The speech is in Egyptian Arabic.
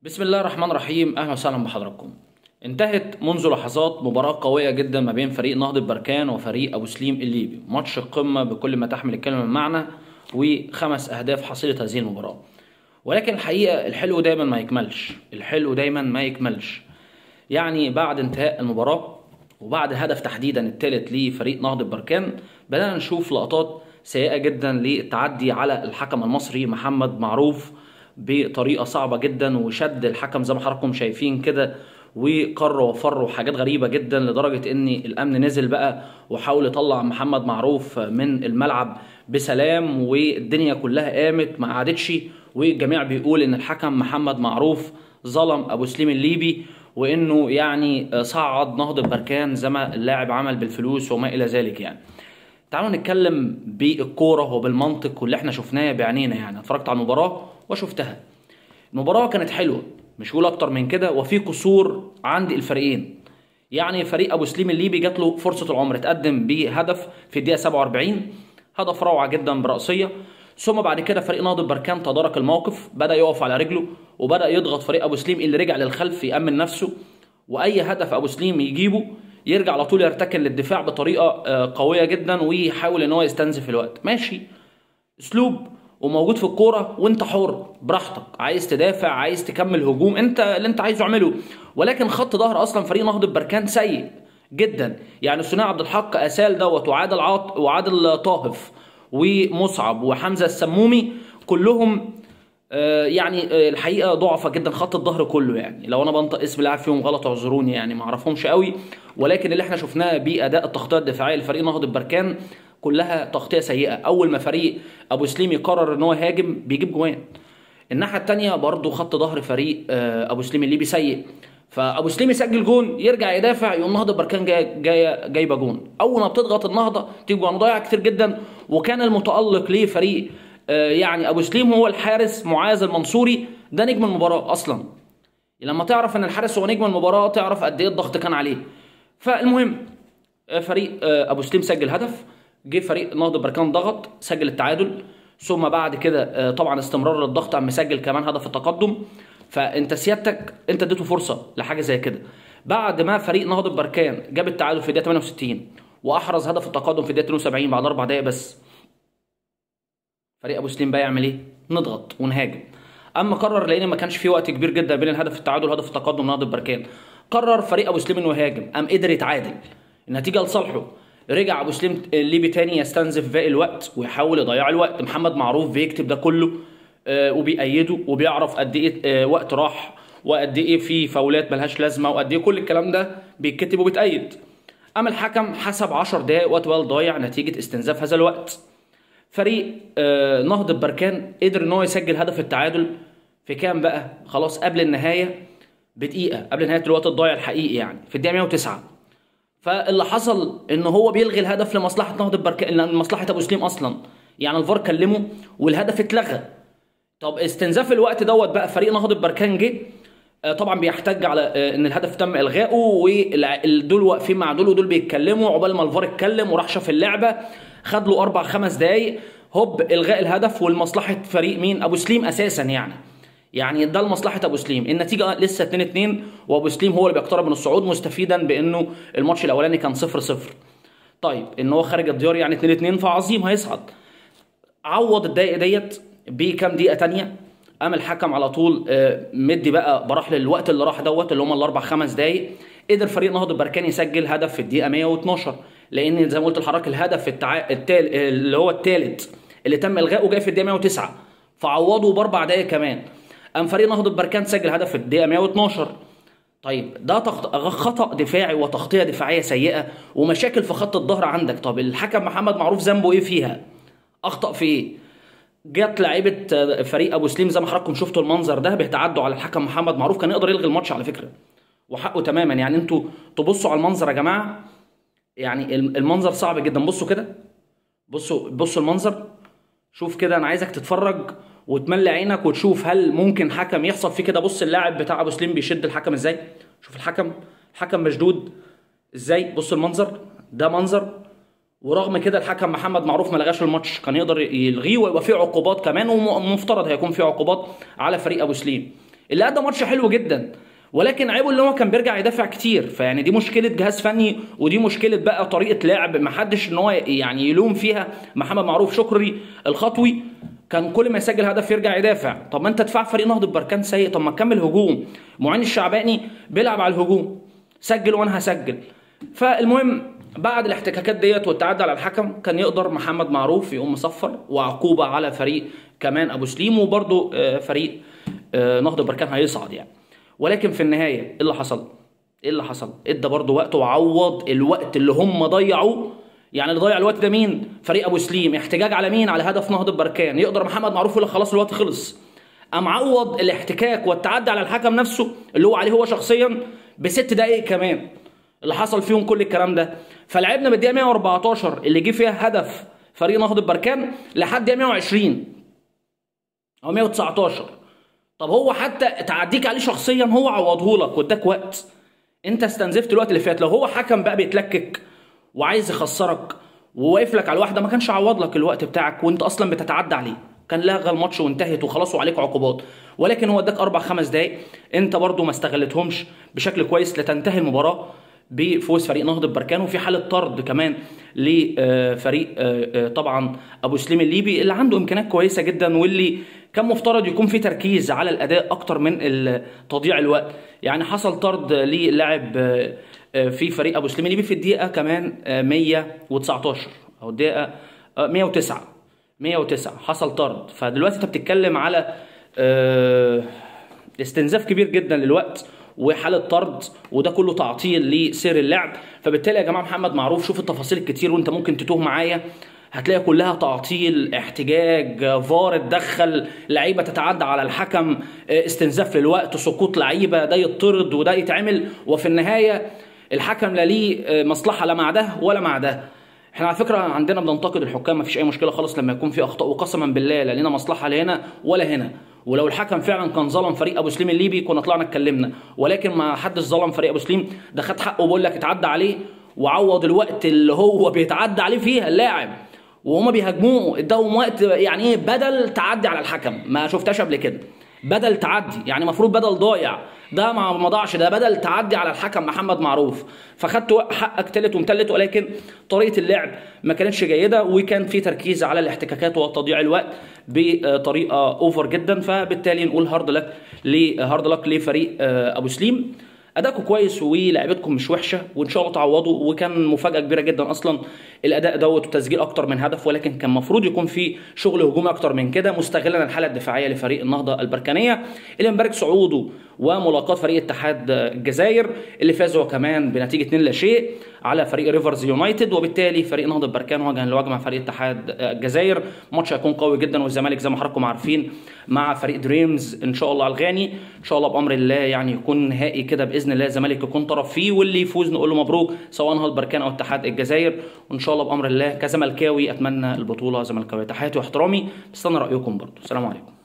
بسم الله الرحمن الرحيم اهلا وسهلا بحضراتكم انتهت منذ لحظات مباراة قوية جدا ما بين فريق نهضة بركان وفريق ابو سليم الليبي ماتش القمة بكل ما تحمل الكلمة من معنى وخمس اهداف حصيلة هذه المباراة ولكن الحقيقة الحلو دايما ما يكملش الحلو دايما ما يكملش يعني بعد انتهاء المباراة وبعد الهدف تحديدا الثالث لفريق نهضة بركان بدأنا نشوف لقطات سيئة جدا للتعدي على الحكم المصري محمد معروف بطريقة صعبة جدا وشد الحكم زي ما حضراتكم شايفين كده وقر وفر وحاجات غريبة جدا لدرجة ان الامن نزل بقى وحاول يطلع محمد معروف من الملعب بسلام والدنيا كلها قامت ما قعدتش والجميع بيقول ان الحكم محمد معروف ظلم ابو سليم الليبي وانه يعني صعد نهضة بركان زي ما اللاعب عمل بالفلوس وما الى ذلك يعني تعالوا نتكلم بالكوره وبالمنطق واللي احنا شفناه بعينينا يعني اتفرجت على المباراه وشفتها المباراه كانت حلوه مش هقول اكتر من كده وفي قصور عند الفريقين يعني فريق ابو سليم الليبي جات له فرصه العمر اتقدم بهدف في الدقيقه 47 هدف روعه جدا براسيه ثم بعد كده فريق نهضة بركان تدارك الموقف بدا يقف على رجله وبدا يضغط فريق ابو سليم اللي رجع للخلف يامن نفسه واي هدف ابو سليم يجيبه يرجع على طول يرتكن للدفاع بطريقه قويه جدا ويحاول ان هو يستنزف الوقت ماشي اسلوب وموجود في الكوره وانت حر براحتك عايز تدافع عايز تكمل هجوم انت اللي انت عايزه اعمله ولكن خط ظهر اصلا فريق نهضه بركان سيء جدا يعني ثنائي عبد الحق اسال دوت وعادل عاط وعادل طاهف ومصعب وحمزه السمومي كلهم يعني الحقيقه ضعفه جدا خط الظهر كله يعني لو انا بنطق اسم لاعب فيهم غلط اعذروني يعني ما اعرفهمش قوي ولكن اللي احنا شفناه باداء التغطيه الدفاعيه لفريق نهضه بركان كلها تغطيه سيئه اول ما فريق ابو سليم يقرر ان هو يهاجم بيجيب جوان الناحيه الثانيه برضو خط ظهر فريق ابو سليم الليبي سيء فابو سليم يسجل جون يرجع يدافع يقوم نهضه بركان جايه جايه جايبه جون اول ما بتضغط النهضه تيجي جوان ضايع كتير جدا وكان المتالق لفريق يعني ابو سليم هو الحارس معاذ المنصوري ده نجم المباراه اصلا لما تعرف ان الحارس هو نجم المباراه تعرف قد ايه الضغط كان عليه فالمهم فريق ابو سليم سجل هدف جه فريق نهضه بركان ضغط سجل التعادل ثم بعد كده طبعا استمرار الضغط عم مسجل كمان هدف التقدم فانت سيادتك انت اديته فرصه لحاجه زي كده بعد ما فريق نهضه بركان جاب التعادل في الدقيقه 68 واحرز هدف التقدم في الدقيقه 72 بعد اربع دقائق بس فريق ابو سليم بقى يعمل ايه؟ نضغط ونهاجم. اما قرر لان ما كانش في وقت كبير جدا بين الهدف التعادل وهدف التقدم نهضه بركان. قرر فريق ابو سليم انه يهاجم، قام قدر يتعادل. النتيجه لصالحه. رجع ابو سليم الليبي تاني يستنزف باقي الوقت ويحاول يضيع الوقت، محمد معروف بيكتب ده كله آه وبيأيده وبيعرف قد ايه آه وقت راح وقد ايه في فاولات ملهاش لازمه وقد ايه كل الكلام ده بيتكتب وبيتأيد. اما الحكم حسب 10 دقائق وقت بقى ضايع نتيجه استنزاف هذا الوقت. فريق آه نهضة بركان قدر ان هو يسجل هدف التعادل في كام بقى خلاص قبل النهاية بدقيقة قبل نهاية الوقت الضايع الحقيقي يعني في الدقيقة 109 فاللي حصل ان هو بيلغي الهدف لمصلحة نهضة بركان لمصلحة ابو سليم اصلا يعني الفار كلمه والهدف اتلغى طب استنزاف الوقت دوت بقى فريق نهضة بركان جه آه طبعا بيحتج على آه ان الهدف تم الغائه ودول واقفين مع دول ودول بيتكلموا عقبال ما الفار اتكلم وراح شاف اللعبه خد له اربع خمس دقايق هوب الغاء الهدف ولمصلحه فريق مين ابو سليم اساسا يعني يعني ده لمصلحه ابو سليم النتيجه لسه 2 2 وابو سليم هو اللي بيقترب من الصعود مستفيدا بانه الماتش الاولاني كان 0 0 طيب ان هو خارج الديار يعني 2 2 فعظيم هيصعد عوض الدقايق ديت بكام دقيقه تانية قام الحكم على طول مدي بقى براح للوقت اللي راح دوت اللي هم الاربع خمس دقايق قدر فريق نهضه بركان يسجل هدف في الدقيقه 112 لان زي ما قلت لحضرتك الهدف التع... التال... اللي هو الثالث اللي تم الغائه جاي في الدقيقه 109 فعوضوا باربع دقائق كمان قام فريق نهضه بركان سجل هدف في الدقيقه 112 طيب ده تخط... خطا دفاعي وتغطيه دفاعيه سيئه ومشاكل في خط الظهر عندك طب الحكم محمد معروف ذنبه ايه فيها اخطا في ايه جت لعيبه فريق ابو سليم زي ما حضراتكم شفتوا المنظر ده بيتعدوا على الحكم محمد معروف كان يقدر يلغي الماتش على فكره وحقه تماما يعني انتوا تبصوا على المنظر يا جماعه يعني المنظر صعب جدا بصوا كده بصوا بصوا المنظر شوف كده انا عايزك تتفرج وتملي عينك وتشوف هل ممكن حكم يحصل فيه كده بص اللاعب بتاع ابو سليم بيشد الحكم ازاي شوف الحكم الحكم مشدود ازاي بص المنظر ده منظر ورغم كده الحكم محمد معروف ما لغاش الماتش كان يقدر يلغيه ويبقى فيه عقوبات كمان ومفترض هيكون فيه عقوبات على فريق ابو سليم اللي ادى ماتش حلو جدا ولكن عيبه اللي هو كان بيرجع يدافع كتير فيعني دي مشكله جهاز فني ودي مشكله بقى طريقه لعب ما حدش ان هو يعني يلوم فيها محمد معروف شكري الخطوي كان كل ما يسجل هدف يرجع يدافع طب ما انت دفاع فريق نهضه بركان سيء طب ما تكمل هجوم معين الشعباني بيلعب على الهجوم سجل وانا هسجل فالمهم بعد الاحتكاكات ديت والتعدي على الحكم كان يقدر محمد معروف يقوم مصفر وعقوبه على فريق كمان ابو سليم وبرده فريق آه، نهضه بركان هيصعد يعني ولكن في النهايه ايه اللي حصل؟ ايه اللي حصل؟ ادى برضه وقت وعوض الوقت اللي هم ضيعوه يعني اللي ضيع الوقت ده مين؟ فريق ابو سليم احتجاج على مين؟ على هدف نهضه بركان يقدر محمد معروف يقول لك خلاص الوقت خلص قام عوض الاحتكاك والتعدي على الحكم نفسه اللي هو عليه هو شخصيا بست دقايق كمان اللي حصل فيهم كل الكلام ده فلعبنا من الدقيقه 114 اللي جه فيها هدف فريق نهضه بركان لحد دقيقه 120 او 119 طب هو حتى تعديك عليه شخصيا هو عوضه لك واداك وقت انت استنزفت الوقت اللي فات لو هو حكم بقى بيتلكك وعايز يخسرك وواقف لك على الواحده ما كانش عوض لك الوقت بتاعك وانت اصلا بتتعدى عليه كان لغى الماتش وانتهت وخلاص وعليك عقوبات ولكن هو اداك اربع خمس دقايق انت برضو ما استغلتهمش بشكل كويس لتنتهي المباراه بفوز فريق نهضه بركان وفي حاله طرد كمان لفريق طبعا ابو سليم الليبي اللي عنده امكانيات كويسه جدا واللي كان مفترض يكون في تركيز على الاداء اكتر من تضييع الوقت يعني حصل طرد للاعب في فريق ابو سليم الليبي في الدقيقه كمان 119 او الدقيقه 109 109 حصل طرد فدلوقتي انت بتتكلم على استنزاف كبير جدا للوقت وحاله طرد وده كله تعطيل لسير اللعب فبالتالي يا جماعه محمد معروف شوف التفاصيل الكتير وانت ممكن تتوه معايا هتلاقي كلها تعطيل احتجاج فار اتدخل لعيبه تتعدى على الحكم استنزاف للوقت سقوط لعيبه ده يطرد وده يتعمل وفي النهايه الحكم لا ليه مصلحه لا مع ده ولا مع ده احنا على فكره عندنا بننتقد الحكام مفيش اي مشكله خالص لما يكون في اخطاء وقسما بالله لا لنا مصلحه لا هنا ولا هنا ولو الحكم فعلا كان ظلم فريق ابو سليم الليبي كنا طلعنا اتكلمنا ولكن ما حدش ظلم فريق ابو سليم ده خد حقه بقول لك اتعدى عليه وعوض الوقت اللي هو بيتعدى عليه فيها اللاعب وهما بيهاجموه اداهم وقت يعني ايه بدل تعدي على الحكم ما شفتهاش قبل كده بدل تعدي يعني المفروض بدل ضايع ده ما ما ضاعش ده بدل تعدي على الحكم محمد معروف فخدت حقك تالت ومتلت ولكن طريقه اللعب ما كانتش جيده وكان في تركيز على الاحتكاكات وتضييع الوقت بطريقه اوفر جدا فبالتالي نقول هارد لك هارد لك لفريق ابو سليم اداءكم كويس ولعبتكم مش وحشه وان شاء الله تعوضوا وكان مفاجاه كبيره جدا اصلا الاداء دوت وتسجيل اكتر من هدف ولكن كان المفروض يكون في شغل هجومي اكتر من كده مستغلا الحاله الدفاعيه لفريق النهضه البركانيه اللي مبارك صعوده وملاقاه فريق اتحاد الجزائر اللي فاز هو كمان بنتيجه 2 لا شيء على فريق ريفرز يونايتد وبالتالي فريق نهضه بركان وجها لوجه مع فريق اتحاد الجزائر ماتش هيكون قوي جدا والزمالك زي ما حضراتكم عارفين مع فريق دريمز ان شاء الله الغاني ان شاء الله بامر الله يعني يكون نهائي كده باذن الله الزمالك يكون طرف فيه واللي يفوز نقول له مبروك سواء نهضه بركان او اتحاد الجزائر وان شاء الله بامر الله كزملكاوي اتمنى البطوله زملكاويه تحياتي واحترامي بستنى رايكم برضه السلام عليكم